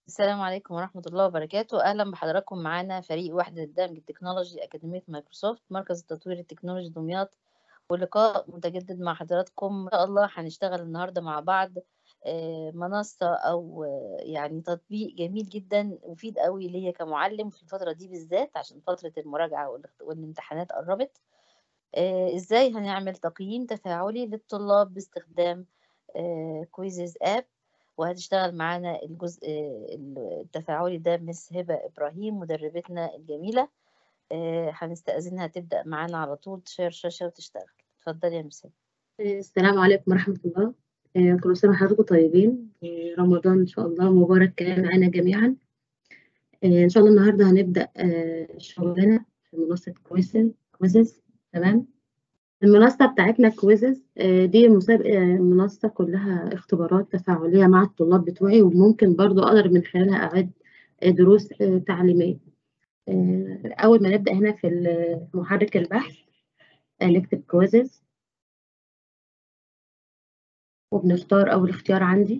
السلام عليكم ورحمة الله وبركاته أهلا بحضراتكم معانا فريق وحدة الدمج التكنولوجي أكاديمية مايكروسوفت مركز التطوير التكنولوجي دمياط ولقاء متجدد مع حضراتكم إن شاء الله هنشتغل النهاردة مع بعض آه، منصة أو آه، يعني تطبيق جميل جدا مفيد قوي ليا كمعلم في الفترة دي بالذات عشان فترة المراجعة والاخت- والامتحانات قربت آه، إزاي هنعمل تقييم تفاعلي للطلاب باستخدام كويزز اب وهتشتغل معانا الجزء التفاعلي ده مس هبة إبراهيم مدربتنا الجميلة آه، هنستأذنها تبدأ معانا على طول تشير شاشة وتشتغل اتفضلي يا مس هبة السلام عليكم ورحمة الله آه، كل سنة وحضراتكم طيبين آه، رمضان إن شاء الله مبارك معنا جميعا آه، إن شاء الله النهاردة هنبدأ آه، شغلنا في منصة كويزز كويزز تمام المنصة بتاعتنا كويزز دي مسابقة منصة كلها اختبارات تفاعلية مع الطلاب بتوعي وممكن برضو أقدر من خلالها أعد آه، دروس آه، تعليمية آه، أول ما نبدأ هنا في ال- محرك البحث آه، نكتب كويزز وبنختار أول اختيار عندي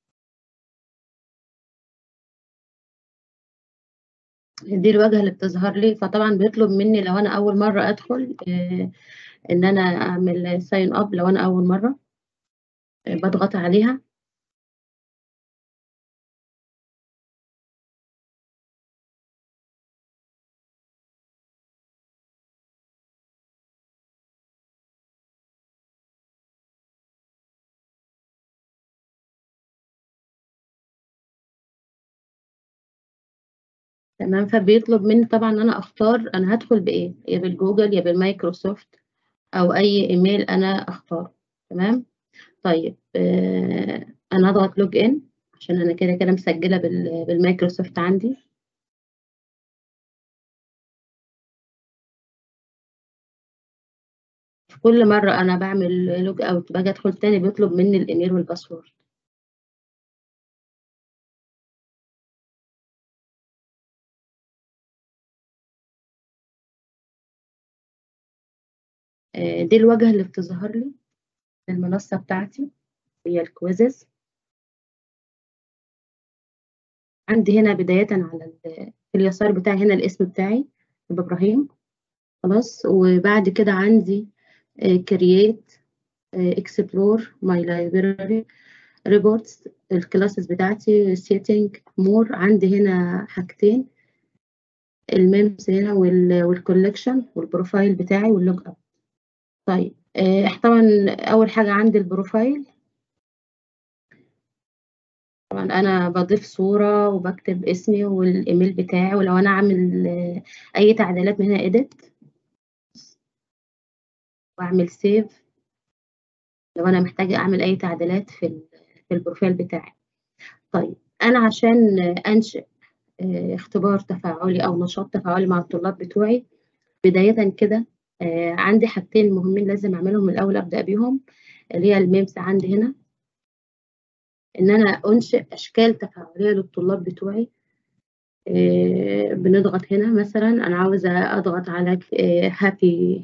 دي الواجهة اللي بتظهر لي فطبعا بيطلب مني لو أنا أول مرة أدخل آه، إن أنا أعمل ساين أب لو أنا أول مرة آه، بضغط عليها تمام فبيطلب مني طبعا إن أنا أختار أنا هدخل بإيه يا بالجوجل يا بالمايكروسوفت أو أي إيميل أنا أختاره تمام طيب آه، أنا هضغط لوج إن عشان أنا كده كده مسجلة بال- بالمايكروسوفت عندي في كل مرة أنا بعمل لوج أوت باجي أدخل تاني بيطلب مني الإيميل والباسورد آه، دي الواجهة اللي بتظهر لي المنصة بتاعتي هي الكويزز عندي هنا بداية على ال- في اليسار بتاعي هنا الاسم بتاعي أبو إبراهيم خلاص وبعد كده عندي آه، create آه، explore my library reports الكلاسز بتاعتي setting more عندي هنا حاجتين الميمز هنا والكولكشن والبروفايل بتاعي واللوج اب طيب آه، طبعا اول حاجه عندي البروفايل طبعا انا بضيف صوره وبكتب اسمي والايميل بتاعي ولو انا عامل آه، اي تعديلات من هنا edit واعمل سيف لو انا محتاجه اعمل اي تعديلات في ال- في البروفايل بتاعي طيب انا عشان آه، انشئ آه، اختبار تفاعلي او نشاط تفاعلي مع الطلاب بتوعي بدايه كده آه، عندي حاجتين مهمين لازم اعملهم من الاول ابدا بيهم اللي هي الميمز عندي هنا ان انا انشئ اشكال تفاعليه للطلاب بتوعي آه، بنضغط هنا مثلا انا عاوزه اضغط على هابي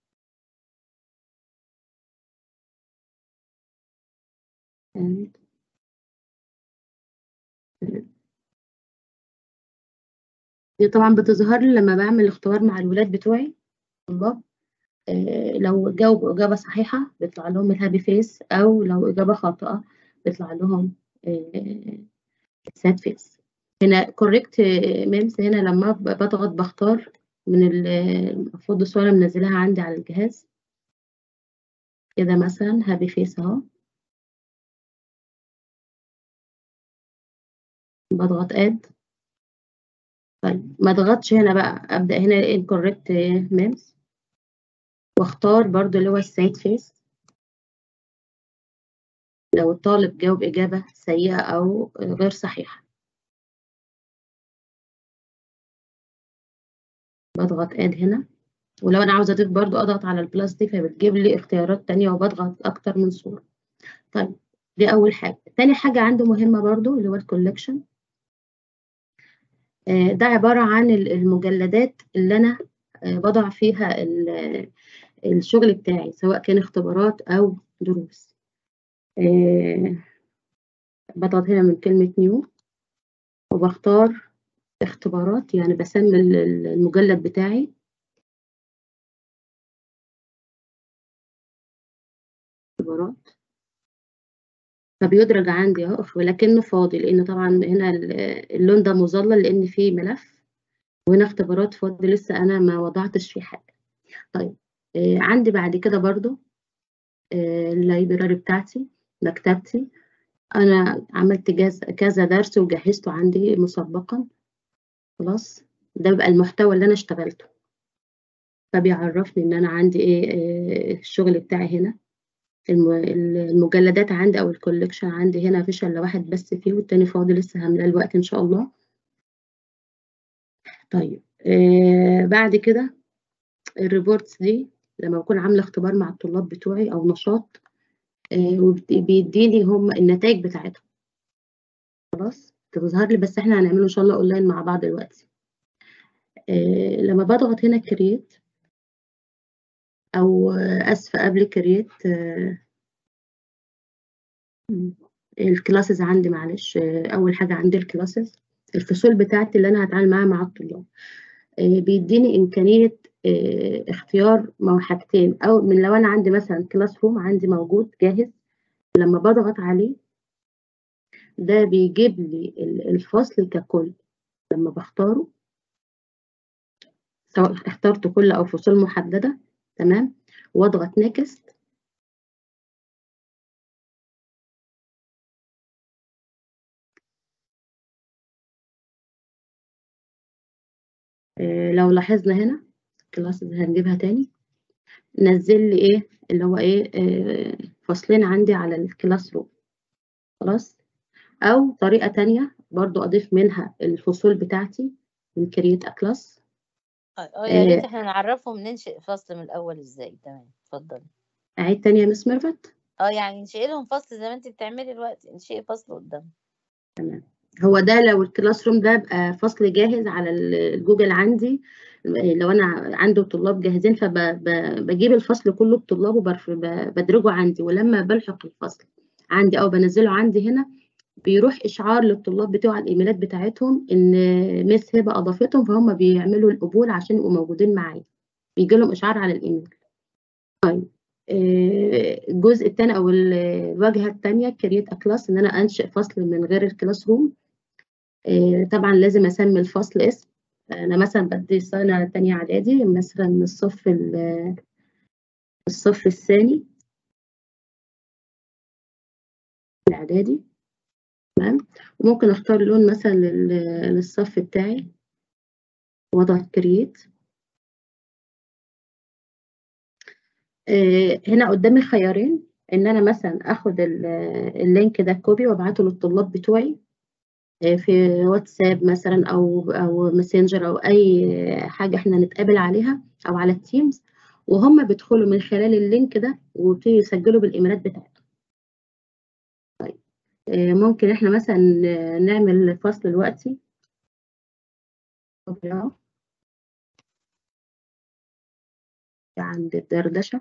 دي طبعا بتظهر لي لما بعمل اختبار مع الولاد بتوعي طلاب آه، لو جاوبوا إجابة صحيحة بيطلع لهم الهابي فيس أو لو إجابة خاطئة بيطلع لهم الساد فيس هنا كوريكت ميمز هنا لما ب- بضغط بختار من ال- المفروض الصورة منزلها عندي على الجهاز كده مثلا هابي فيس اهو بضغط اد طيب ما اضغطش هنا بقى ابدا هنا incorrect ميمز واختار برضو اللي هو السيد فيس لو الطالب جاوب اجابه سيئه او غير صحيحه بضغط اد هنا ولو انا عاوزه اضيف برضو اضغط على البلس دي فبتجيب لي اختيارات تانية وبضغط اكتر من صوره طيب دي اول حاجه تاني حاجه عندي مهمه برضو اللي هو الكولكشن ده عباره عن ال- المجلدات اللي انا آه، بضع فيها ال- الشغل بتاعي سواء كان اختبارات او دروس آه، بضغط هنا من كلمه نيو وبختار اختبارات يعني بسمي المجلد بتاعي اختبارات فبيدرج عندي اهو ولكنه فاضي لان طبعا هنا اللون ده مظلل لان فيه ملف وهنا اختبارات فاضي لسه انا ما وضعتش فيه حاجه طيب آه عندي بعد كده برضو آه اللايبراري بتاعتي مكتبتي انا عملت كذا درس وجهزته عندي مسبقا خلاص ده بقى المحتوى اللي انا اشتغلته فبيعرفني ان انا عندي ايه الشغل بتاعي هنا المجلدات عندي او الكوليكشن عندي هنا مفيش الا واحد بس فيه والتاني فاضي لسه هعملها الوقت ان شاء الله طيب آه بعد كده الريبورتس دي لما بكون عامله اختبار مع الطلاب بتوعي او نشاط آه وبيديني هم النتائج بتاعتهم خلاص بتظهر لي بس احنا هنعمله ان شاء الله اونلاين مع بعض دلوقتي آه لما بضغط هنا كرييت او اسفه قبل كرييت الكلاسز عندي معلش اول حاجه عندي الكلاسز الفصول بتاعتي اللي انا هتعامل معاها مع الطلاب بيديني امكانيه اختيار حاجتين او من لو انا عندي مثلا كلاس روم عندي موجود جاهز لما بضغط عليه ده بيجيب لي الفصل ككل لما بختاره سواء اخترت كل او فصول محدده تمام واضغط نيكست إيه لو لاحظنا هنا كلاس هنجيبها تاني نزل لي ايه اللي هو ايه, إيه فصلين عندي على الكلاس روم خلاص او طريقه تانية برضو اضيف منها الفصول بتاعتي من كرييت كلاس اه يا ريت احنا نعرفهم ننشئ فصل من الاول ازاي تمام اتفضلي اعيد تاني يا مس ميرفت اه يعني ننشئ لهم فصل زي ما انت بتعملي دلوقتي انشئي فصل قدام تمام هو ده لو الكلاس روم ده بقى فصل جاهز على الجوجل عندي لو انا عنده طلاب جاهزين فبجيب الفصل كله بطلابه بدرجه عندي ولما بلحق الفصل عندي او بنزله عندي هنا بيروح اشعار للطلاب بتوع الايميلات بتاعتهم ان مس هبه اضافتهم فهم بيعملوا القبول عشان يبقوا موجودين معايا بيجي لهم اشعار على الايميل طيب الجزء الثاني او الواجهه الثانيه كرييت كلاس ان انا انشئ فصل من غير الكلاس روم طبعا لازم اسمي الفصل اسم انا مثلا بدي سنه ثانيه اعدادي مثلا الصف الصف الثاني الاعدادي تمام وممكن اختار لون مثلا للصف بتاعي واضغط كرييت هنا قدامي خيارين ان انا مثلا اخد اللينك ده كوبي وابعته للطلاب بتوعي في واتساب مثلا او او ماسنجر او اي حاجه احنا نتقابل عليها او على التيمز وهم بيدخلوا من خلال اللينك ده ويبتدوا يسجلوا بالايميلات بتاعتهم طيب ممكن احنا مثلا نعمل فصل دلوقتي عند الدردشه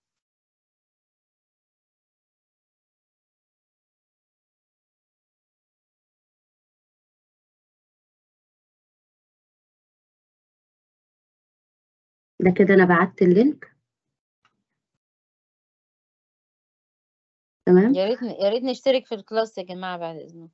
ده كده انا بعت اللينك تمام يا ريت يا ريت نشترك في الكلاس يا جماعه بعد اذنكم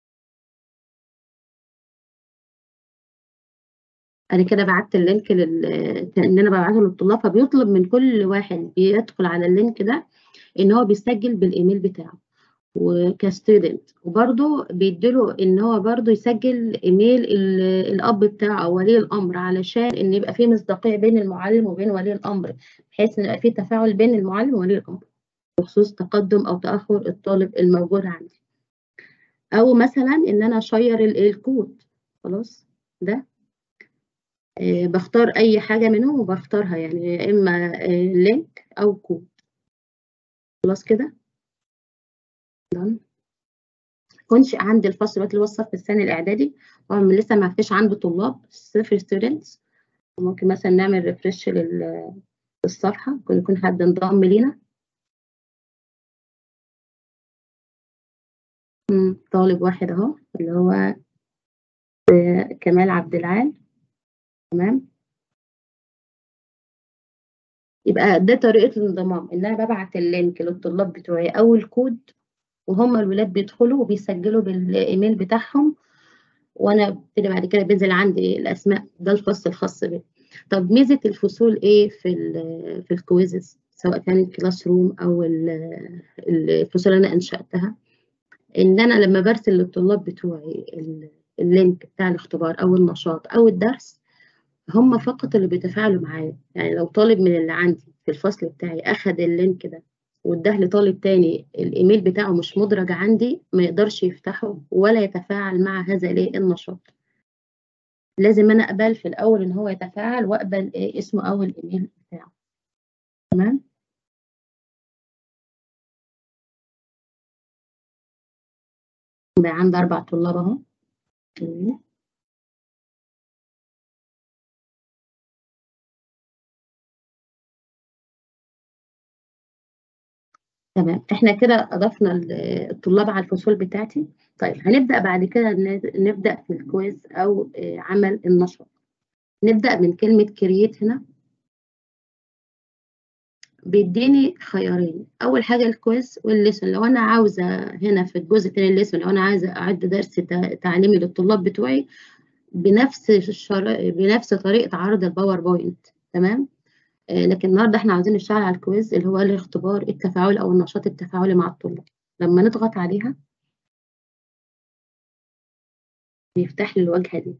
انا كده بعت اللينك لل ان انا ببعته للطلاب فبيطلب من كل واحد بيدخل على اللينك ده ان هو بيسجل بالايميل بتاعه وكستودنت وبرده بيديله ان هو برده يسجل ايميل الاب بتاعه او ولي الامر علشان ان يبقى في مصداقيه بين المعلم وبين ولي الامر بحيث ان يبقى في تفاعل بين المعلم وولي الامر بخصوص تقدم او تاخر الطالب الموجود عندي او مثلا ان انا اشير الكود خلاص ده آه بختار اي حاجه منهم وبختارها يعني يا اما آه لينك او كود خلاص كده كنش عندي الفصل دلوقتي اللي هو الصف الثاني الاعدادي هو لسه ما فيش عنده طلاب صفر ستودنتس ممكن مثلا نعمل ريفرش للصفحه ممكن يكون حد انضم لينا طالب واحد اهو اللي هو كمال عبد العال تمام يبقى ده طريقة الانضمام إن أنا ببعت اللينك للطلاب بتوعي أو الكود وهم الولاد بيدخلوا وبيسجلوا بالإيميل بتاعهم وأنا ببتدي بعد كده بينزل عندي الأسماء ده الفصل الخاص بي طب ميزة الفصول إيه في ال في الكويزز سواء كانت كلاس روم أو الفصول اللي أنا أنشأتها إن أنا لما برسل للطلاب بتوعي اللينك بتاع الاختبار أو النشاط أو الدرس هم فقط اللي بيتفاعلوا معايا يعني لو طالب من اللي عندي في الفصل بتاعي أخد اللينك ده واداه لطالب تاني الإيميل بتاعه مش مدرج عندي ما يقدرش يفتحه ولا يتفاعل مع هذا الايه النشاط لازم أنا أقبل في الأول إن هو يتفاعل وأقبل إيه اسمه أو الإيميل بتاعه تمام بقى عندي أربع طلاب أهو تمام احنا كده اضفنا الطلاب على الفصول بتاعتي طيب هنبدا بعد كده نبدا في الكويز او عمل النشاط نبدا من كلمه كرييت هنا بيديني خيارين اول حاجه الكويز والليسون لو انا عاوزه هنا في الجزء الثاني الليسون لو انا عايزه اعد درس تعليمي للطلاب بتوعي بنفس الشر... بنفس طريقه عرض الباوربوينت تمام لكن النهارده احنا عاوزين نشتغل على الكويز اللي هو الاختبار التفاعلي او النشاط التفاعلي مع الطلاب لما نضغط عليها بيفتح لي الواجهه دي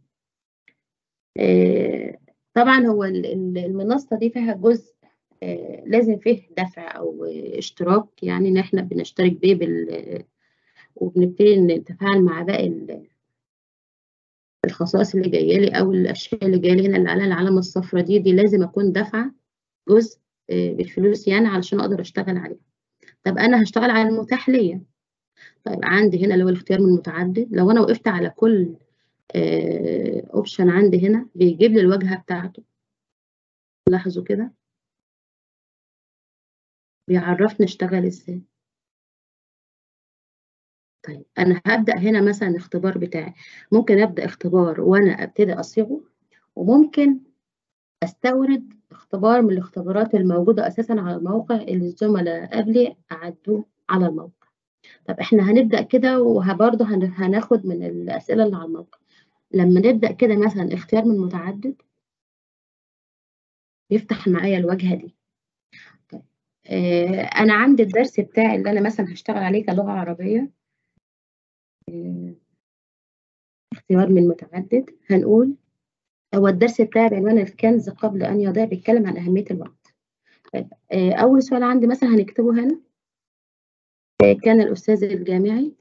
طبعا هو المنصه دي فيها جزء لازم فيه دفع او اشتراك يعني ان احنا بنشترك بيه بال وبنبتدي نتفاعل مع باقي الخصائص اللي جايه لي او الاشياء اللي جايه لي هنا اللي على العلامه الصفراء دي دي لازم اكون دافعه جزء بالفلوس يعني علشان اقدر اشتغل عليها طب انا هشتغل على المتاح ليا طيب عندي هنا اللي هو الاختيار من متعدد لو انا وقفت على كل اوبشن عندي هنا بيجيب لي الواجهه بتاعته لاحظوا كده بيعرفني اشتغل ازاي طيب انا هبدا هنا مثلا الاختبار بتاعي ممكن ابدا اختبار وانا ابتدي اصيغه وممكن استورد اختبار من الاختبارات الموجوده اساسا على الموقع اللي الزملاء قبلي اعدوه على الموقع طب احنا هنبدا كده وبرضه هناخد من الاسئله اللي على الموقع لما نبدا كده مثلا اختيار من متعدد يفتح معايا الواجهه دي طيب آه انا عندي الدرس بتاعي اللي انا مثلا هشتغل عليه كلغه عربيه آه اختيار من متعدد هنقول هو الدرس بتاعي بعنوان الكنز قبل أن يضيع بيتكلم عن أهمية الوقت. طيب أول سؤال عندي مثلا هنكتبه هنا كان الأستاذ الجامعي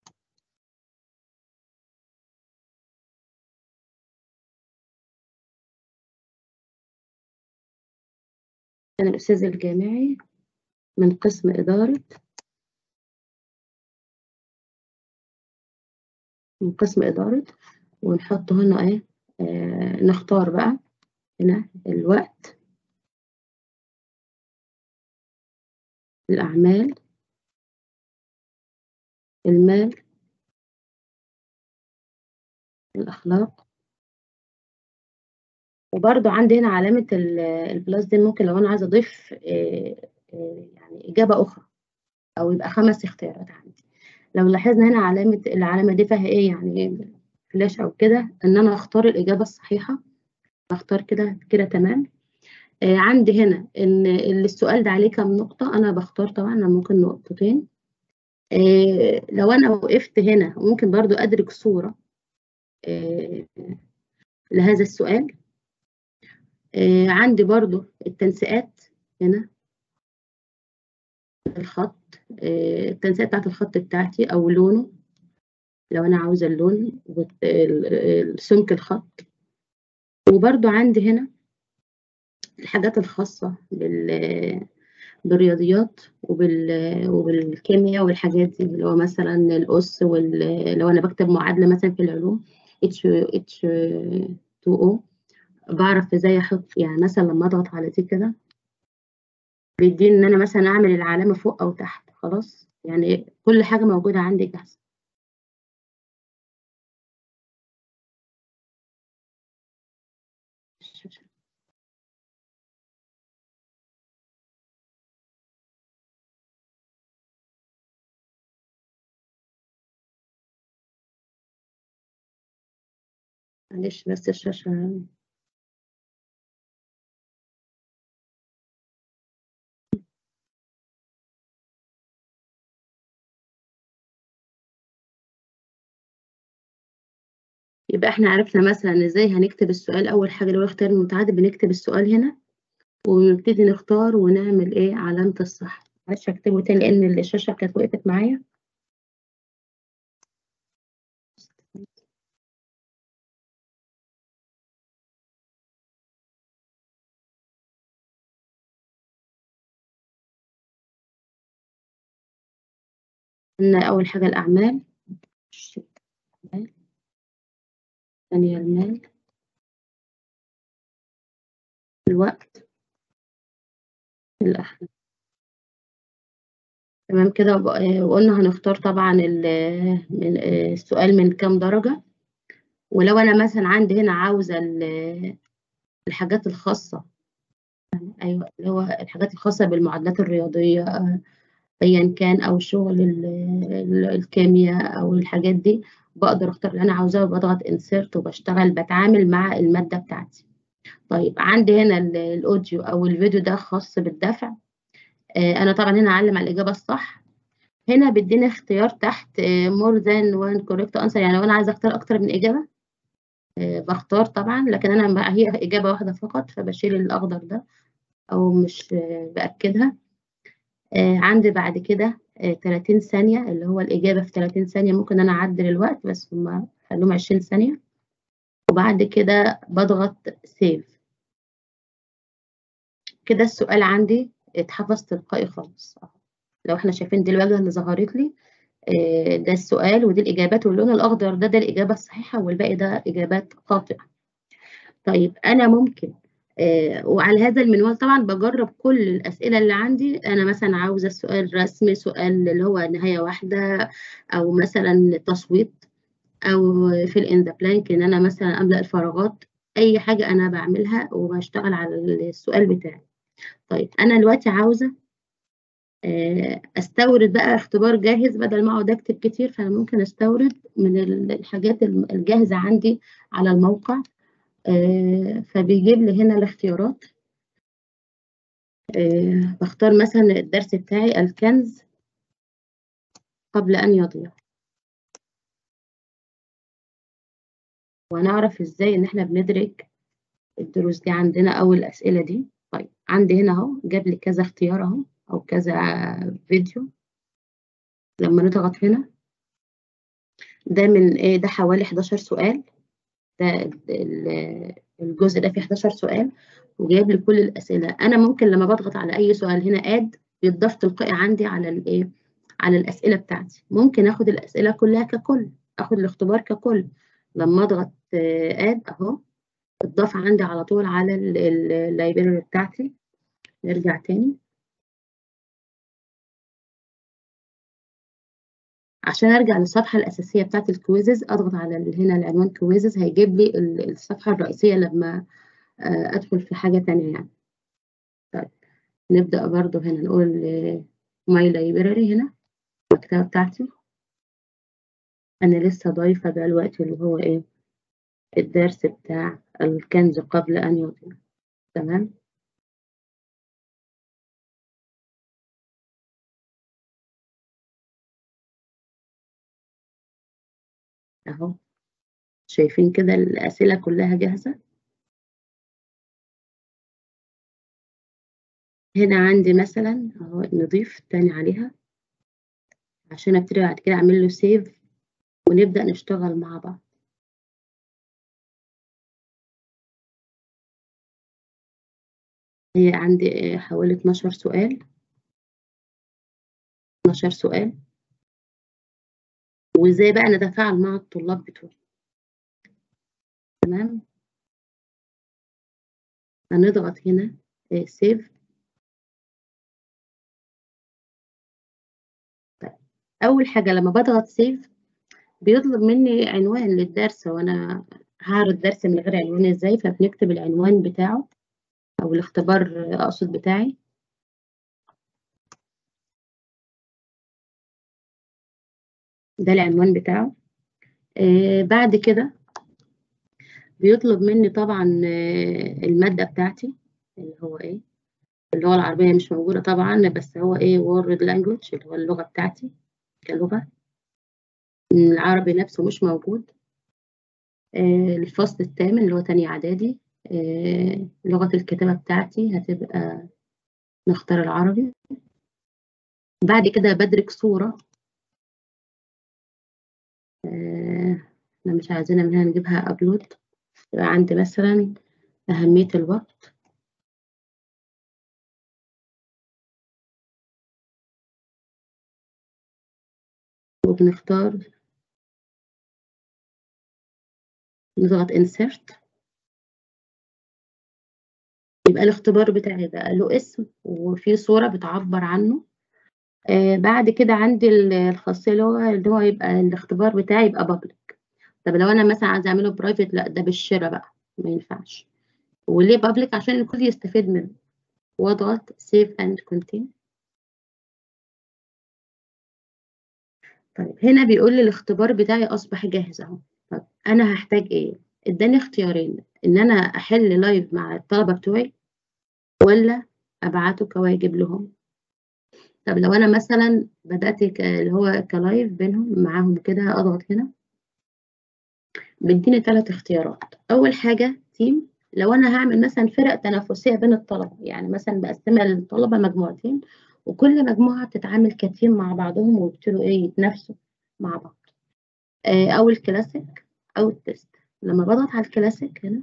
كان الأستاذ الجامعي من قسم إدارة من قسم إدارة ونحط هنا إيه آه نختار بقى هنا الوقت الأعمال المال الأخلاق وبرضو عندي هنا علامة البلس دي ممكن لو أنا عايزة أضيف آه آه يعني إجابة أخرى أو يبقى خمس اختيارات عندي لو لاحظنا هنا علامة العلامة دي فيها إيه يعني فلاش أو كده إن أنا أختار الإجابة الصحيحة بختار كده كده تمام آه عندي هنا ان السؤال ده عليه كام نقطة انا بختار طبعا انا ممكن نقطتين آه لو انا وقفت هنا ممكن برضو ادرك صورة آه لهذا السؤال آه عندي برضو التنسيقات هنا الخط آه التنسيقات بتاعت الخط بتاعتي او لونه لو انا عاوزة اللون سمك الخط وبرضو عندي هنا الحاجات الخاصة بال بالرياضيات وبال... وبالكيمياء والحاجات دي اللي هو مثلا الأس وال... لو أنا بكتب معادلة مثلا في العلوم اتش اتش 2 او بعرف ازاي احط يعني مثلا لما اضغط على دي كده بيديني ان انا مثلا اعمل العلامة فوق او تحت خلاص يعني كل حاجة موجودة عندي جاهزة معلش بس الشاشة يبقى احنا عرفنا مثلا ازاي هنكتب السؤال اول حاجه اللي هو اختيار المتعدد بنكتب السؤال هنا ونبتدي نختار ونعمل ايه علامه الصح معلش اكتبه تاني لان الشاشه كانت وقفت معايا قلنا اول حاجه الاعمال ثانيه المال الوقت الأحلام تمام كده وقلنا هنختار طبعا السؤال من كام درجة ولو أنا مثلا عندي هنا عاوزة الحاجات الخاصة أيوة اللي هو الحاجات الخاصة بالمعادلات الرياضية أيا كان أو شغل الكيمياء أو الحاجات دي بقدر أختار اللي أنا عاوزاه وبضغط انسيرت وبشتغل بتعامل مع المادة بتاعتي طيب عندي هنا الاوديو او الفيديو ده خاص بالدفع آه انا طبعا هنا اعلم على الاجابه الصح هنا بيديني اختيار تحت مور ذان وان كوريكت انسر يعني لو انا عايزه اختار اكتر من اجابه آه بختار طبعا لكن انا هي اجابه واحده فقط فبشيل الاخضر ده او مش آه باكدها عندي بعد كده 30 ثانيه اللي هو الاجابه في 30 ثانيه ممكن انا اعدل الوقت بس هم خلوهم 20 ثانيه وبعد كده بضغط سيف كده السؤال عندي اتحفظ تلقائي خالص لو احنا شايفين دي الواجهه اللي ظهرت لي ده السؤال ودي الاجابات واللون الاخضر ده ده الاجابه الصحيحه والباقي ده اجابات خاطئه طيب انا ممكن وعلى هذا المنوال طبعا بجرب كل الاسئله اللي عندي انا مثلا عاوزه السؤال رسمي سؤال اللي هو نهايه واحده او مثلا تصويت او في الان ذا بلانك ان انا مثلا املا الفراغات اي حاجه انا بعملها وبشتغل على السؤال بتاعي طيب انا دلوقتي عاوزه استورد بقى اختبار جاهز بدل ما اقعد اكتب كتير فانا ممكن استورد من الحاجات الجاهزه عندي على الموقع فبيجيب لي هنا الاختيارات بختار مثلا الدرس بتاعي الكنز قبل ان يضيع وهنعرف ازاي ان احنا بندرك الدروس دي عندنا او الاسئله دي طيب عندي هنا اهو جاب لي كذا اختيار اهو او كذا فيديو لما نضغط هنا ده من ايه ده حوالي 11 سؤال ده الجزء ده فيه 11 سؤال وجايب لي كل الاسئله انا ممكن لما بضغط على اي سؤال هنا اد بيتضاف تلقائي عندي على الايه على الاسئله بتاعتي ممكن اخد الاسئله كلها ككل اخد الاختبار ككل لما اضغط اد اهو اتضاف عندي على طول على اللايبراري بتاعتي نرجع تاني عشان ارجع للصفحه الاساسيه بتاعت الكويزز اضغط على هنا العنوان كويزز هيجيب لي الصفحه الرئيسيه لما ادخل في حاجه تانية يعني طيب نبدا برضو هنا نقول ماي لايبراري هنا المكتبه بتاعتي انا لسه ضايفه دلوقتي اللي هو ايه الدرس بتاع الكنز قبل ان يضيع تمام اهو شايفين كده الاسئله كلها جاهزه هنا عندي مثلا اهو نضيف تاني عليها عشان ابتدي بعد كده اعمل له سيف ونبدا نشتغل مع بعض هي عندي حوالي 12 سؤال 12 سؤال وازاي بقى نتفاعل مع الطلاب بتوعي تمام هنضغط هنا سيف طيب. اول حاجه لما بضغط سيف بيطلب مني عنوان للدرس وانا هعرض درس من غير عنوان ازاي فبنكتب العنوان بتاعه او الاختبار اقصد بتاعي ده العنوان بتاعه آه بعد كده بيطلب مني طبعا المادة بتاعتي اللي هو ايه اللغة العربية مش موجودة طبعا بس هو ايه word language اللي هو اللغة بتاعتي كلغة العربي نفسه مش موجود الفصل الثامن اللي هو تاني إعدادي لغة الكتابة بتاعتي هتبقى نختار العربي بعد كده بدرك صورة احنا مش عايزينها من هنا نجيبها أبلود يبقى عندي مثلا أهمية الوقت وبنختار نضغط insert يبقى الاختبار بتاعي بقى له اسم وفي صورة بتعبر عنه آه بعد كده عندي الخاصية اللي هو اللي هو يبقى الاختبار بتاعي يبقى public طب لو أنا مثلا عايزة أعمله برايفت لا ده بالشراء بقى ما ينفعش وليه public عشان الكل يستفيد منه واضغط save and continue طيب هنا بيقول لي الاختبار بتاعي أصبح جاهز أهو طب أنا هحتاج إيه؟ اداني اختيارين إن أنا أحل لايف مع الطلبة بتوعي ولا أبعته كواجب لهم طب لو أنا مثلا بدأت اللي هو كلايف بينهم معاهم كده أضغط هنا بيديني ثلاث اختيارات أول حاجة تيم لو أنا هعمل مثلا فرق تنافسية بين الطلبة يعني مثلا بقسمها للطلبة مجموعتين وكل مجموعة بتتعامل كتيم مع بعضهم ويبتدوا إيه يتنافسوا مع بعض آه أو الكلاسيك أو التست لما بضغط على الكلاسيك هنا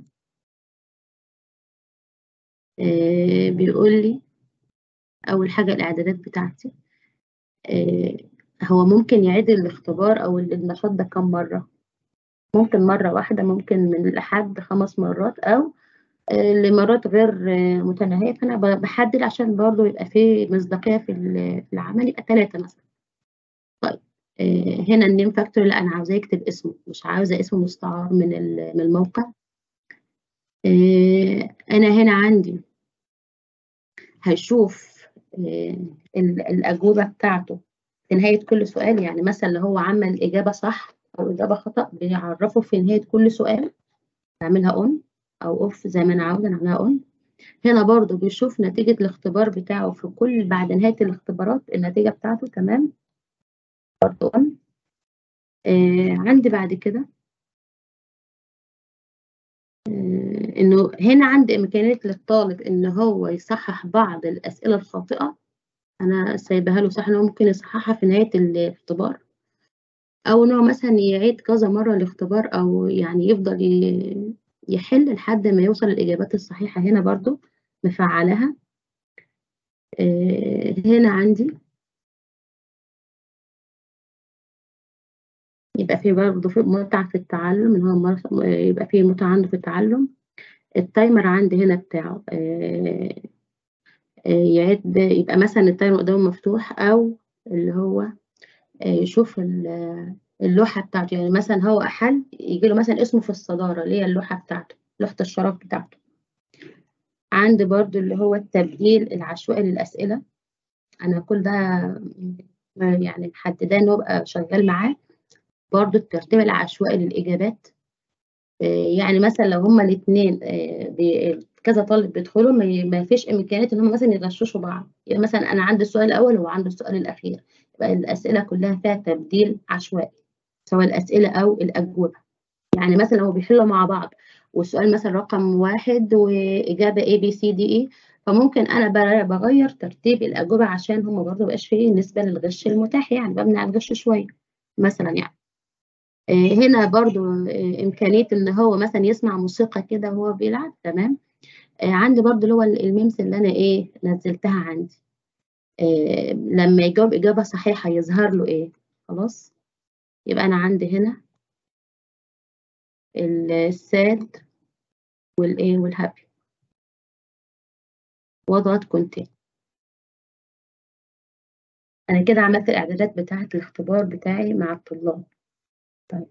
آه بيقول لي أول حاجة الإعدادات بتاعتي آه هو ممكن يعيد الاختبار أو النشاط ده كم مرة ممكن مرة واحدة ممكن من لحد خمس مرات أو لمرات غير متناهية فأنا بحدد عشان برضه يبقى في مصداقية في العمل يبقى ثلاثة مثلا طيب هنا النيم فاكتور لا أنا عاوزاه يكتب اسمه مش عاوزة اسمه مستعار من من الموقع أنا هنا عندي هيشوف الأجوبة بتاعته في نهاية كل سؤال يعني مثلا لو هو عمل إجابة صح أو إجابة خطأ بيعرفه في نهاية كل سؤال بعملها أون أو أوف زي ما أنا عاوزة نعملها أون هنا برضو بيشوف نتيجة الاختبار بتاعه في كل بعد نهاية الاختبارات النتيجة بتاعته تمام برضو أون آه عندي بعد كده آه إنه هنا عندي إمكانية للطالب إن هو يصحح بعض الأسئلة الخاطئة أنا سايبها له صح إن هو ممكن يصححها في نهاية الاختبار أو إن هو مثلا يعيد كذا مرة الاختبار أو يعني يفضل يحل لحد ما يوصل الإجابات الصحيحة هنا برضو مفعلها آه هنا عندي يبقى في برضه في متعة في التعلم إن هو يبقى في متعة عنده في التعلم التايمر عندي هنا بتاعه آه آه يعد يبقى مثلا التايمر قدامه مفتوح أو اللي هو يشوف اللوحة بتاعته يعني مثلا هو أحل يجي له مثلا اسمه في الصدارة اللي هي اللوحة بتاعته لوحة الشرف بتاعته عندي برضو اللي هو التبديل العشوائي للأسئلة أنا كل ده يعني محدداه إن هو يبقى شغال معاه برضو الترتيب العشوائي للإجابات يعني مثلا لو هما الاتنين كذا طالب بيدخلوا ما فيش إمكانية إن هما مثلا يغششوا بعض يعني مثلا أنا عندي السؤال الأول وهو عنده السؤال الأخير يبقى الأسئلة كلها فيها تبديل عشوائي سواء الأسئلة أو الأجوبة يعني مثلا لو بيحلوا مع بعض والسؤال مثلا رقم واحد وإجابة A B C D E فممكن أنا بغير ترتيب الأجوبة عشان هم برضه مبقاش فيه نسبة للغش المتاح يعني بمنع الغش شوية مثلا يعني هنا برضو إمكانية إن هو مثلا يسمع موسيقى كده وهو بيلعب تمام عندي برضو اللي هو الميمز اللي أنا إيه نزلتها عندي لما يجاوب إجابة صحيحة يظهر له إيه خلاص يبقى أنا عندي هنا الساد والايه والهابي واضغط كونتين انا كده عملت الاعدادات بتاعه الاختبار بتاعي مع الطلاب طيب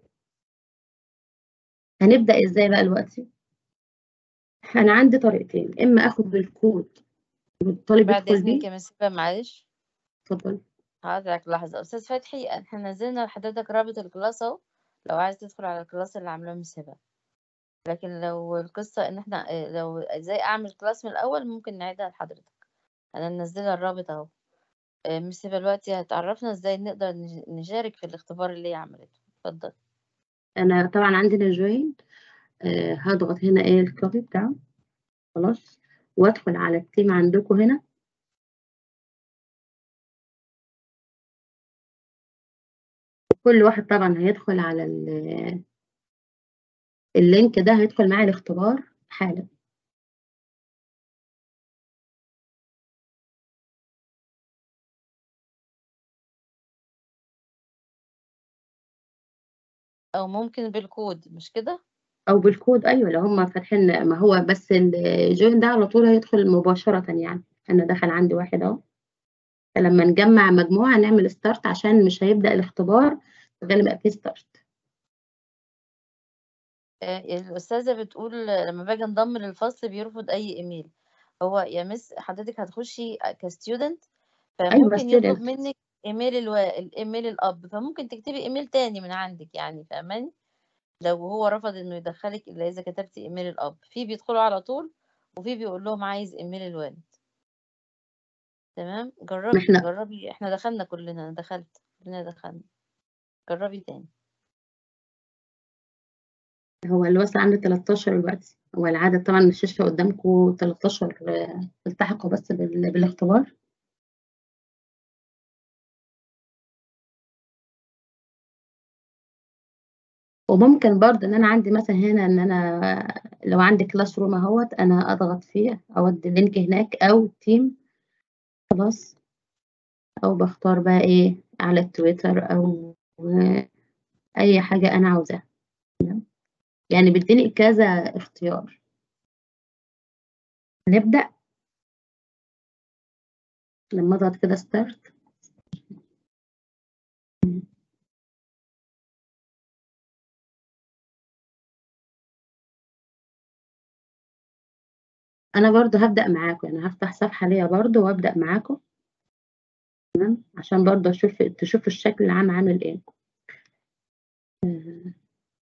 هنبدا ازاي بقى دلوقتي انا عندي طريقتين اما اخد الكود والطالب بعد يدخل اذنك بيه يا مسيبة معلش اتفضل هقطعك لحظة أستاذ فتحي احنا نزلنا لحضرتك رابط الكلاس أهو لو عايز تدخل على الكلاس اللي عاملاه مسيبة لكن لو القصة إن إحنا آآ لو إزاي أعمل class من الأول ممكن نعيدها لحضرتك، أنا منزّلة الرابط أهو، آآ مِس هبة دلوقتي هتعرّفنا إزاي نقدر نش نشارك في الاختبار اللي هي عملته، اتفضلي. أنا طبعًا عندنا join آآ هاضغط هنا إيه الcopy بتاعه خلاص، وأدخل على الteam عندكم هنا. كل واحد طبعًا هيدخل على ال الlink ده هيدخل معاه الاختبار حالًا. أو ممكن بالكود مش كده؟ أو بالكود أيوه، لو هُم فاتحين ما هو بس الjoin ده على طول هيدخل مباشرةً يعني، أنا دخل عندي واحد أهو. فلمّا نجمّع مجموعة نعمل start عشان مش هيبدأ الاختبار غير لمّا يبقى في start. آآ الأستاذة بتقول لمّا باجي أنضم للفصل بيرفض أي إيميل، هو يا مِس حضرتك هتخشي كstudent أيوه فممكن يطلب student. منِّك إيميل الو الإيميل الأب، فممكن تكتبي إيميل تاني من عندِك يعني فاهماني؟ لو هو رفض إنه يدخّلِك إلا إذا كتبتِ إيميل الأب، في بيدخلوا على طول وفي بيقول لهم عايز إيميل الوالد. تمام، ما جرّبي، إحنا جرّبي إحنا دخلنا كلنا، أنا دخلت، كلنا دخلنا. جرّبي تاني. هو اللي واصل عندي 13 دلوقتي، هو العدد طبعًا الشاشة قدّامكم 13 التحقوا بس بال بالاختبار. وممكن برضه إن أنا عندي مثلًا هنا إن أنا لو عندي classroom أهوّة أنا أضغط فيه أودّي اللينك هناك أو team خلاص، أو باختار بقى إيه على التويتر أو أي حاجة أنا عاوزاها تمام، يعني بيدّيني كذا اختيار. نبدأ؟ لمّا أضغط كده start. إمم. أنا برضه هابدأ معاكم، يعني هافتح صفحة ليّا برضه وأبدأ معاكم. تمام، عشان برضه أشوف تشوفوا الشكل العام عامل إيه. إمم.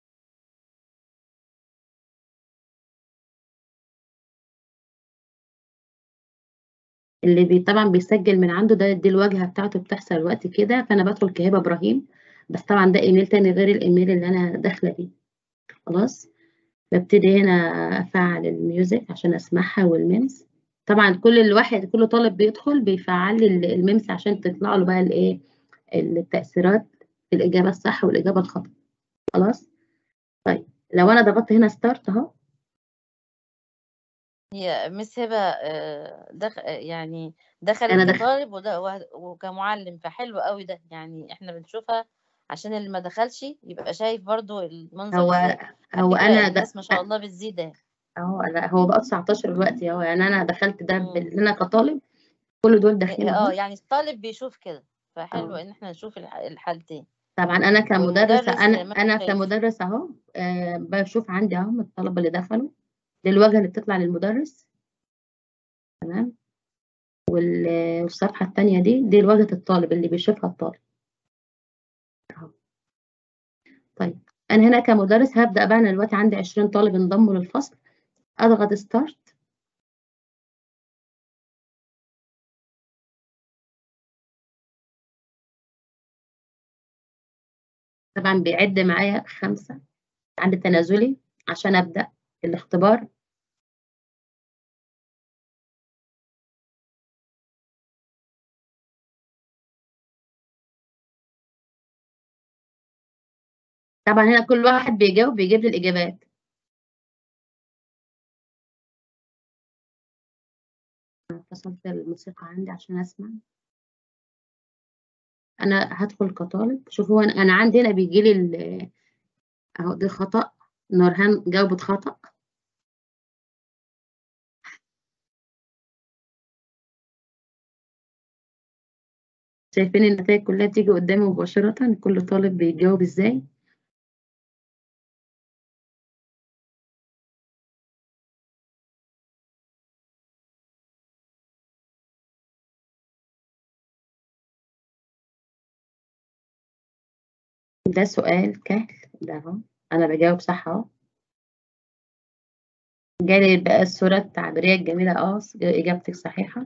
اللي بي طبعًا بيسجّل من عنده ده دي الواجهة بتاعته بتحصل دلوقتي كده، فأنا بادخل كهبة إبراهيم، بس طبعًا ده إيميل تاني غير الإيميل اللي أنا داخلة بيه، خلاص، بابتدي هنا أفعّل الmusic عشان أسمعها والmemes طبعًا كل الواحد كل طالب بيدخل بيفعّل لي ال الmemes عشان تطلع له بقى الإيه، التأثيرات الإجابة الصح والإجابة الخطأ، خلاص، طيب لو أنا ضغطت هنا start أهو هي مِس هبة آآ دخ يعني دخلت أنا دخ كطالب ود و وكمُعلِّم، فحلو أوي ده، يعني إحنا بنشوفها عشان اللي ما دخلش يبقى شايف برضه المنظر هو إزاي، هو على فكرة أنا د الناس ما شاء أ الله بتزيد أهي. أهو لأ هو بقوا 19 دلوقتي أهو، يعني أنا دخلت ده إمم. بإن أنا كطالب، كل دول داخلين آآ آه، أهو. يعني الطالب بيشوف كده، فحلو آه. إن إحنا نشوف الح الحالتين. طبعًا أنا كمُدرسة والمُدرِّس أنا زي ما أنا أنت شايف. كمُدرِّسة أهو آآ باشوف عندي أهو الطلبة اللي دخلوا، دي الواجهة اللي بتطلع للمُدرِّس. تمام، وال والصفحة التانية دي، دي واجهة الطالب اللي بيشوفها الطالب. أهو. طيب، أنا هنا كمُدرِّس هابدأ بقى أنا دلوقتي عندي 20 طالب انضموا للفصل، أضغط start. طبعًا بيعِد معايا 5 عد تنازلي عشان أبدأ الاختبار. طبعًا هنا كل واحد بيجاوب بيجيب لي الإجابات. أنا فصلت الموسيقى عندي عشان أسمع. أنا هادخل كطالب، شوفوا هو أنا أنا عندي هنا بييجي لي ال أهو دي خطأ، نورهان جاوبت خطأ. شايفين النتايج كلّها تيجي قدّامي مباشرةً، كل طالب بيجاوب إزاي؟ ده سؤال كهل، ده أهو، أنا باجاوب صح أهو. جالي بقى الصورة التعبيرية الجميلة اه إجابتك صحيحة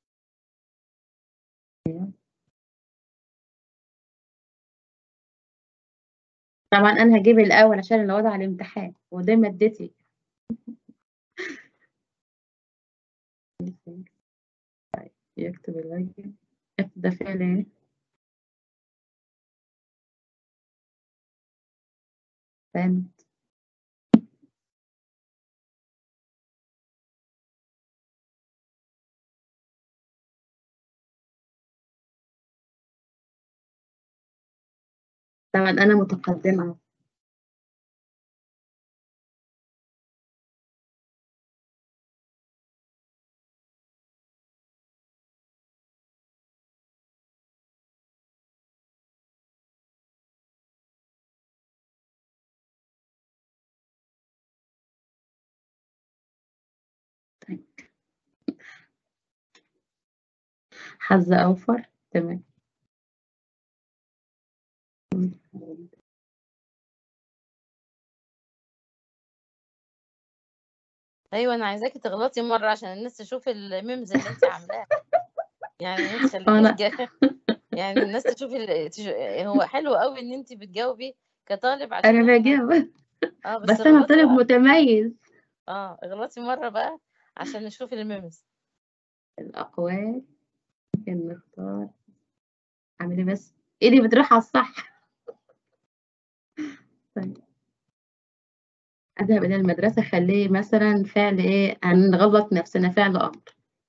طبعا أنا هجيب الأول عشان اللي وضع الامتحان ودي مادتي طيب يكتب الواجب يكتب ده فعل ايه بنت طبعا أنا متقدمة طيب. حظ أوفر تمام ايوه انا عايزاكي تغلطي مره عشان الناس تشوف الميمز اللي انت عاملاها يعني انت خليكي أنا تجا- يعني الناس تشوف ال... تش... هو حلو قوي ان انت بتجاوبي كطالب عشان أنا احنا بجاوب اه بس بس أنا اغلطي طالب بقى متميز اه اغلطي مره بقى عشان نشوف الميمز الأقوال ممكن نختار اعملي بس ايدي بتروح على الصح طيب اذهب الى المدرسه خليه مثلا فعل ايه هنغلط نفسنا فعل امر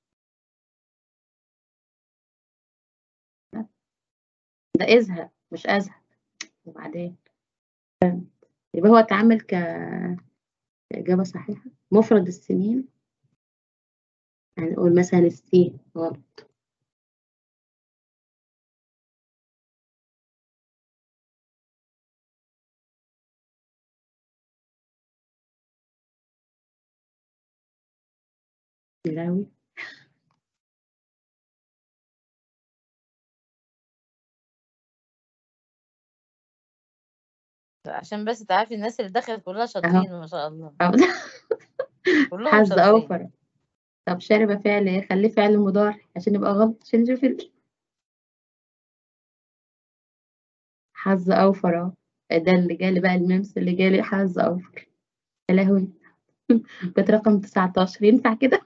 ده اذهب مش اذهب وبعدين يبقى هو اتعامل كإجابة صحيحة مفرد السنين يعني نقول مثلا السين غلط ملاوي عشان بس تعرفي الناس اللي دخلت كلها اهو شاطرين ما شاء الله أهو. كلهم حظ شاطرين أوفر طب شارب فعل ايه خليه فعل مضارع عشان يبقى غلط عشان نشوف ال- حظ أوفر اهو ده اللي جالي بقى الميمس اللي جالي حظ أوفر يا لهوي كانت رقم 19 ينفع كده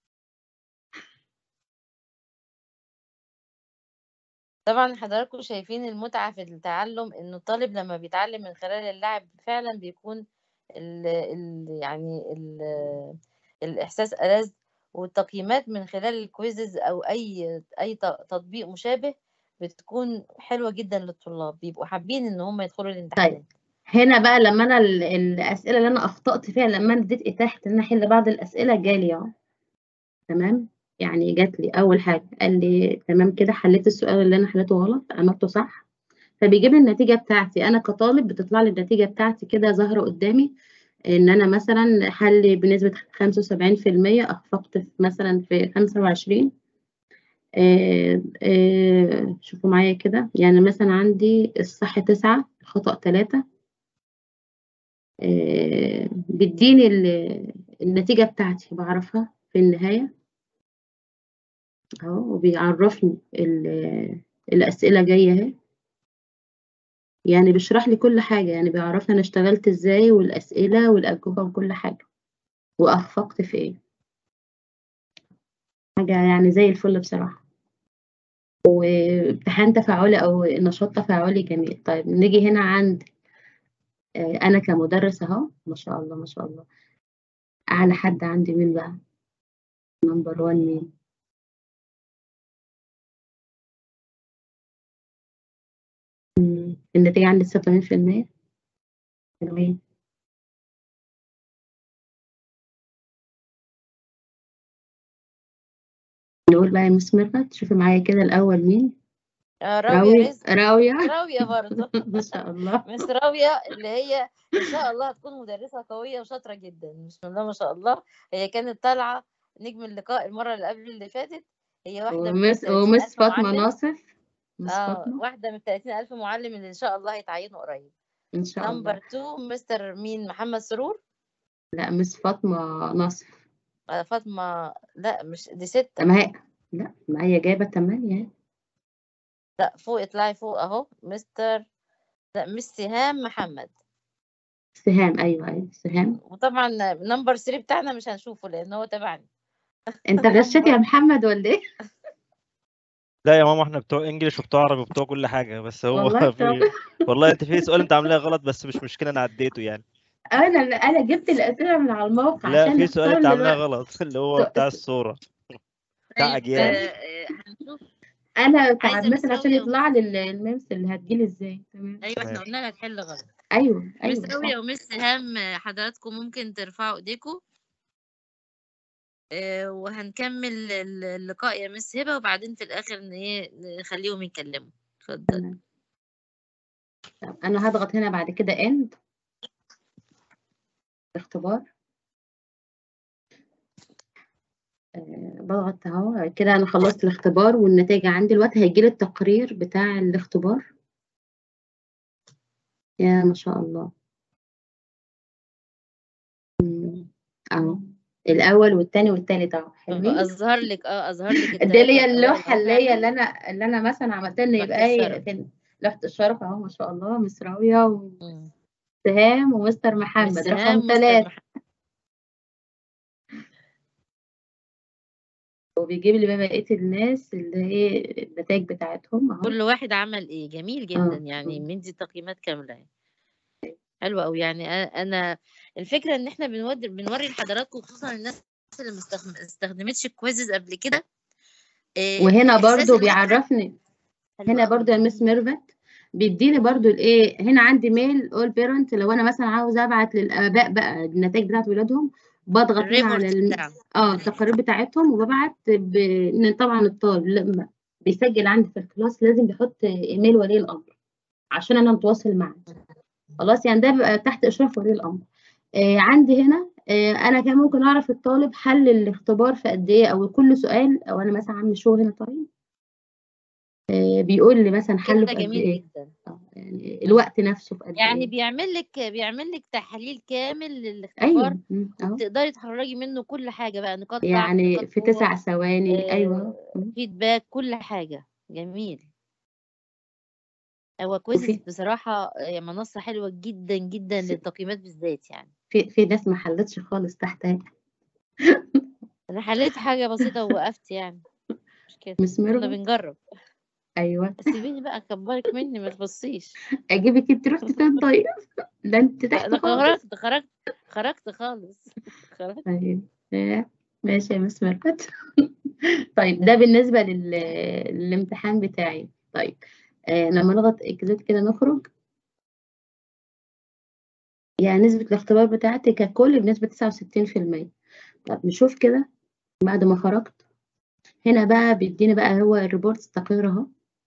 طبعا حضراتكم شايفين المتعة في التعلم انه الطالب لما بيتعلم من خلال اللعب فعلا بيكون ال ال يعني ال الإحساس ألذ والتقييمات من خلال الكويزز أو أي أي ت- تطبيق مشابه بتكون حلوة جدا للطلاب بيبقوا حابين إن هم يدخلوا طيب الامتحانات هنا بقى لما انا ال- الاسئله اللي انا اخطات فيها لما انا اديت اتاحه ان انا احل بعض الاسئله جالي اهو تمام يعني جات لي اول حاجه قال لي تمام كده حليت السؤال اللي انا حليته غلط عملته صح فبيجيب لي النتيجه بتاعتي انا كطالب بتطلع لي النتيجه بتاعتي كده ظاهره قدامي ان انا مثلا حل بنسبه 75% اخفقت في مثلا في 25 آه آه شوفوا معايا كده يعني مثلا عندي الصح تسعة الخطأ ثلاثة آه بيديني ال- النتيجة بتاعتي بعرفها في النهاية اهو وبيعرفني ال- الأسئلة جاية اهي يعني بيشرح لي كل حاجة يعني بيعرفني أنا اشتغلت ازاي والأسئلة والأجوبة وكل حاجة وأخفقت في ايه حاجة يعني زي الفل بصراحة وامتحان تفاعلي أو نشاط تفاعلي جميل طيب نيجي هنا عند آه، أنا كمدرس أهو ما شاء الله ما شاء الله أعلى حد عندي مين بقى نمبر وان مين مم، النتيجة عندي 86% حلوين نقول بقى يا مس ميرفت شوفي معايا كده الأول مين آه، راوية راوية رزق راوية راوية برضه ما شاء الله مس راوية اللي هي إن شاء الله هتكون مدرسة قوية وشاطرة جدا بسم الله ما شاء الله هي كانت طالعة نجم اللقاء المرة اللي قبل اللي فاتت هي واحدة من ومس 30 ومس ألف فاطمة معلم ناصف مس اه فاطمة واحدة من 30 ألف معلم اللي إن شاء الله هيتعينوا قريب إن شاء الله نمبر 2 مستر مين محمد سرور لا مس فاطمة نصف آه، فاطمة لا مش دي ستة ما هي لا ما هي جايبة تمانية لا فوق اطلعي فوق اهو مستر لا مش سهام محمد سهام أيوه أيوه سهام وطبعا نمبر 3 بتاعنا مش هنشوفه لان هو تبعني أنت غشيت يا محمد ولا إيه؟ لا يا ماما احنا بتوع انجليش وبتوع عربي وبتوع كل حاجه بس هو والله في والله انت في سؤال انت عاملاه غلط بس مش مشكله انا عديته يعني أنا أنا جبت الأسئلة من على الموقع لا عشان في سؤال نختار انت عاملاه دلوقتي. غلط اللي هو سؤ- بتاع الصوره بتاع طيب اجيال آه، آه، هنشوف أنا عايزة تعمدت عشان مساوية يطلع لي ال- الميمس اللي هتجيلي إزاي تمام ايوه احنا تمام. قلنا لها تحل غلط أيوه أيوه مساوية صح. ومس سهام آه، حضراتكم ممكن ترفعوا ايديكم آه، وهنكمل ال- اللقاء يا مس هبة وبعدين في الآخر ن- إيه نخليهم يتكلموا اتفضل تمام طب أنا هضغط هنا بعد كده end اختبار آه، بضغط اهو كده انا خلصت الاختبار والنتائج عندي دلوقتي هيجي لي التقرير بتاع الاختبار يا ما شاء الله مم، اهو الاول والتاني والتالت اهو حلوين أظهر لك اه أظهر لك دي اللي هي التلاتة اللوحه أهو اللي هي فعلا. اللي انا اللي انا مثلا عملتها ان لوحة يبقى ايه الشرف. في لوحه الشرف اهو ما شاء الله مس راويه مم. وسهام ومستر مس محمد سهام رقم مستر ثلاثة محمد. وبيجيب لي بقى بقيه الناس اللي هي النتائج بتاعتهم اهو كل واحد عمل ايه جميل جدا اه يعني اه مدي تقييمات كاملة يعني. حلو قوي يعني أ- انا الفكره ان احنا بنودي بنوري لحضراتكم خصوصا الناس اللي ما استخدم- استخدمتش الكويزز قبل كده إيه وهنا احساس برضو ان احنا بيعرفني حلو هنا قوي برضو يا مس ميرفت بيديني برضو الايه هنا عندي ميل اول بيرنت لو انا مثلا عاوز ابعت للاباء بقى النتائج بتاعت ولادهم بضغط هنا على الريبورت الم... بتاعه اه التقارير بتاعتهم وببعت ب... إن طبعا الطالب لما بيسجل عندي في الكلاس لازم بيحط ايميل ولي الامر عشان انا متواصل معاه خلاص يعني ده بيبقى تحت اشراف ولي الامر آه عندي هنا آه انا كان ممكن اعرف الطالب حل الاختبار في قد ايه او كل سؤال او انا مثلا عامل شو هنا طيب آه بيقول لي مثلا حله كده في قد جميل ايه جدا آه، يعني الوقت نفسه في قد يعني ايه بيعمل لك بيعمل لك تحليل كامل للاختبار ايوه مم، اهو وبتقدري تخرجي منه كل حاجه بقى نقاط ضعف يعني نقاط في قوه تسع ثواني ايوه آه مم. فيدباك كل حاجه جميل هو كويزز وفي بصراحه آه، منصه حلوه جدا جدا في للتقييمات بالذات يعني في في ناس ما حلتش خالص تحت انا حليت حاجه بسيطه ووقفت يعني مش كده مس كنا ميرفت بنجرب ايوه سيبيني بقى اكبرك مني ما تبصيش اجيبك انت رحت فين طيب ده انت لا تحت انا خالص خرجت خرجت خرجت خالص خرجت طيب آه، ماشي يا مس ميرفت طيب ده بالنسبة لل... للامتحان بتاعي طيب آه لما نضغط اكزيت كده نخرج يعني نسبة الاختبار بتاعتي ككل بنسبة 69% طب نشوف كده بعد ما خرجت هنا بقى بيديني بقى هو الريبورت التقرير اهو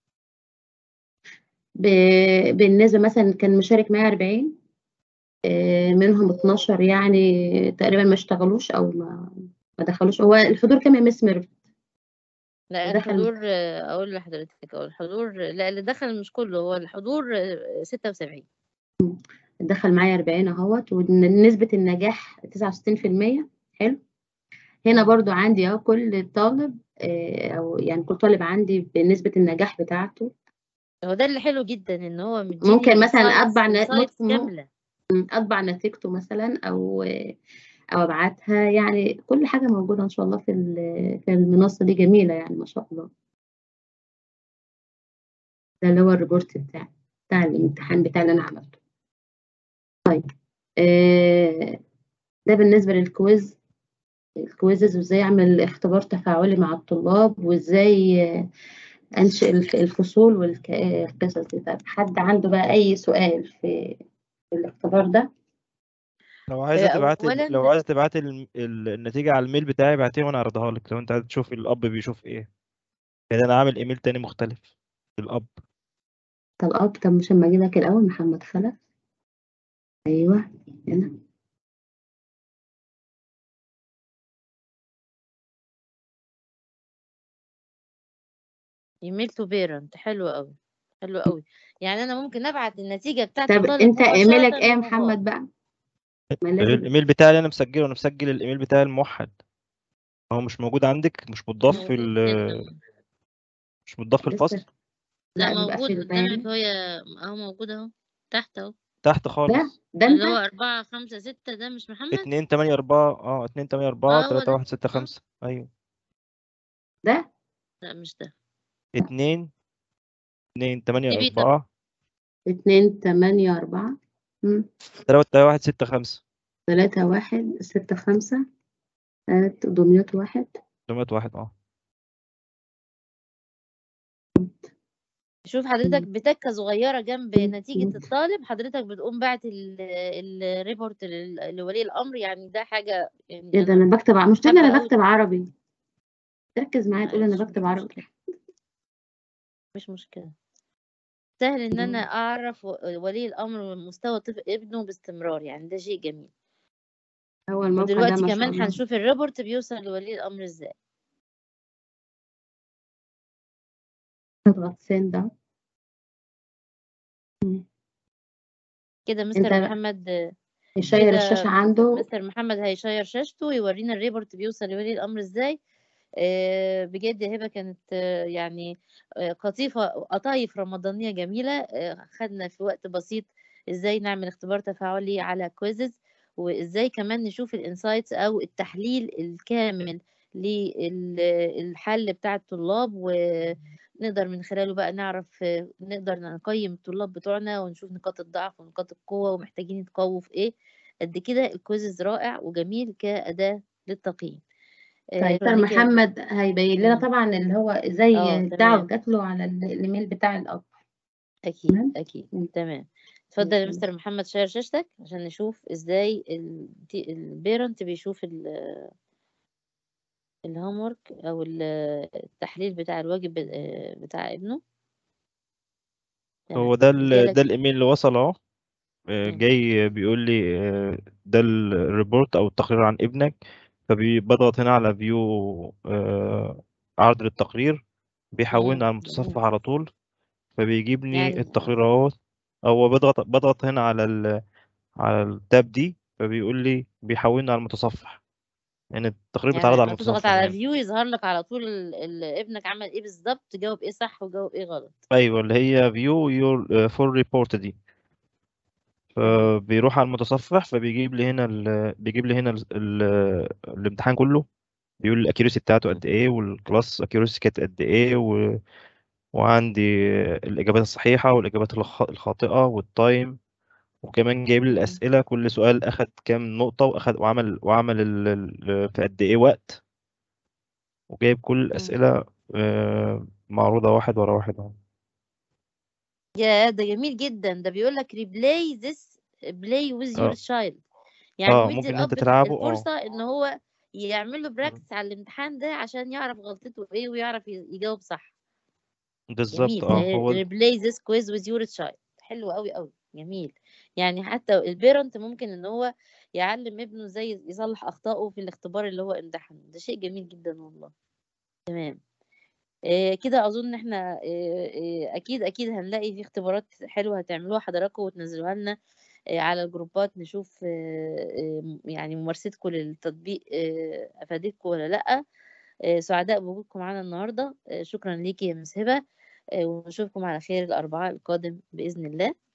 ب... بالنسبة مثلا كان مشارك معايا 40 آه منهم 12 يعني تقريبا ما اشتغلوش او ما ما دخلوش هو الحضور كام يا مس ميرفت لا دخل الحضور آه، اقول لحضرتك اهو الحضور لا اللي دخل مش كله هو الحضور آه، 76 دخل معايا 40 اهوت ونسبة النجاح 69% حلو هنا مم. برضو عندي اهو كل طالب آه، او يعني كل طالب عندي بنسبة النجاح بتاعته هو ده اللي حلو جدا ان هو مديني ممكن مثلا انسايتس اطبع ن- انسايتس ممكن كامله اطبع نتيجته مثلا او او ابعتها يعني كل حاجة موجودة ان شاء الله في ال- في المنصة دي جميلة يعني ما شاء الله ده اللي هو الريبورت بتاعي بتاع الامتحان بتاعي اللي انا عملته طيب آه، ده بالنسبة للكويز الكويزز وازاي اعمل اختبار تفاعلي مع الطلاب وازاي آه، انشئ الف- الفصول والقصص دي طب حد عنده بقى اي سؤال في في الاختبار ده لو عايزه آه، تبعت ال... لو اولا عايزه تبعت ال... ال... النتيجه على الميل بتاعي ابعتيها وانا اعرضها لك لو انت عايز تشوف الاب بيشوف ايه يعني انا عامل ايميل تاني مختلف الاب طب اه طب مش اما اجيبك الاول محمد خلف ايوه هنا ايميل تو بيرنت حلو قوي حلو قوي يعني انا ممكن ابعت النتيجه بتاعت طب الطالب انت ايميلك مباشره ايه يا لباباه محمد بقى ما لازم الايميل بتاعي اللي انا مسجله انا مسجل الايميل بتاعي الموحد هو مش موجود عندك مش متضاف في ال مش متضاف في الفصل لسه لا لا بيبقى في موجود قدامك البيان هو اهو موجود اهو تحت اهو تحت ده خالص ده اللي انت هو أربعة خمسة ستة ده مش محمد؟ اتنين تمانية أربعة اه اتنين تمانية اه أربعة هو تلاتة ده واحد ستة اه خمسة أيوه ده لا مش ده اتنين اتنين تمانية دي بيتا أربعة اتنين تمانية أربعة مم. تلاتة واحد ستة خمسة تلاتة واحد ستة خمسة تلات دمياط واحد دمياط واحد اه شوف حضرتك مم. بتكة صغيرة جنب مم. نتيجة مم. الطالب حضرتك بتقوم باعت الريبورت لولي الأمر يعني ده حاجة ايه يعني ده أنا أنا بكتب ع- مش حابة أنا أوي بكتب عربي تركز معايا تقول أنا معلش بكتب مش عربي مشكلة مش مشكلة سهل إن أنا مم. أعرف و- ولي الأمر مستوى طفل ابنه باستمرار يعني ده شيء جميل هو الموقع ده ودلوقتي ما شاء كمان الله هنشوف الريبورت بيوصل لولي الأمر إزاي اضغط سند كده مستر انت محمد يشير كده الشاشة عنده مستر محمد هيشير شاشته ويورينا الريبورت بيوصل لولي الأمر إزاي آه، بجد يا هبة كانت آه، يعني آه، قطيفة قطايف رمضانية جميلة آه، خدنا في وقت بسيط ازاي نعمل اختبار تفاعلي على كويزز وازاي كمان نشوف الانسايتس او التحليل الكامل للحل بتاع الطلاب ونقدر من خلاله بقى نعرف آه، نقدر نقيم الطلاب بتوعنا ونشوف نقاط الضعف ونقاط القوة ومحتاجين يتقووا في ايه قد كده الكويزز رائع وجميل كأداة للتقييم آه، طيب شكرا مستر ليك يا محمد هيبين لنا مم. طبعا اللي هو ازاي اه الدعوة تمام جات له على ال- الايميل بتاع الاب اكيد تمام اكيد مم. تمام اتفضل يا ماشي مستر محمد شير شاشتك عشان نشوف ازاي البيرنت بيشوف الهوم ورك او ال- التحليل بتاع الواجب ب- بتاع ابنه هو تمام ده ال... جالك ده الإيميل اللي وصل أهو آه، مم. جاي بيقول لي آه، ده الريبورت أو التقرير عن ابنك فبضغط هنا على فيو عرض للتقرير بيحولني مم. على جميل المتصفح على طول فبيجيب لي يعني التقرير اهو هو بضغط بضغط هنا على ال... على التاب دي فبيقول لي بيحولني على المتصفح يعني التقرير بيتعرض يعني على ما تضغط المتصفح على يعني فيو يظهر لك على طول ال... ال... ابنك عمل ايه بالظبط جاوب ايه صح وجاوب ايه غلط ايوه اللي هي فيو يور فور ريبورت دي تمام فبيروح على المتصفح فبيجيب لي هنا ال... بيجيب لي هنا ال... ال... الامتحان كله بيقول الاكيوريسي بتاعته مم. قد ايه والكلاس اكيوريسي كانت قد ايه و... وعندي الاجابات الصحيحه والاجابات الخ... الخاطئه والتايم وكمان جايب لي مم. الاسئله كل سؤال اخد كام نقطه واخد وعمل وعمل ال... ال... في قد ايه وقت وجايب كل مم. الاسئله آه، معروضه واحد ورا واحد اهو يا ده جميل جدا ده بيقول لك replay this play with your اه child يعني اه مدي ممكن ان انت الأب تلعبه اه الفرصة إن هو يعمل له مم. براكتس على الامتحان ده عشان يعرف غلطته إيه ويعرف ي- يجاوب صح بالظبط جميل اه هو replay this quiz with your child حلو قوي قوي جميل يعني حتى البيرنت ممكن إن هو يعلم ابنه ازاي يصلح أخطائه في الاختبار اللي هو امتحنه ده شيء جميل جدا والله تمام إيه كده اظن ان احنا إيه إيه اكيد اكيد هنلاقي في اختبارات حلوه هتعملوها حضراتكم وتنزلوها لنا إيه على الجروبات نشوف إيه إيه يعني ممارستكم للتطبيق إيه افادتكم ولا لا إيه سعداء بوجودكم معانا النهارده إيه شكرا ليكي يا مس هبه إيه ونشوفكم على خير الاربعاء القادم باذن الله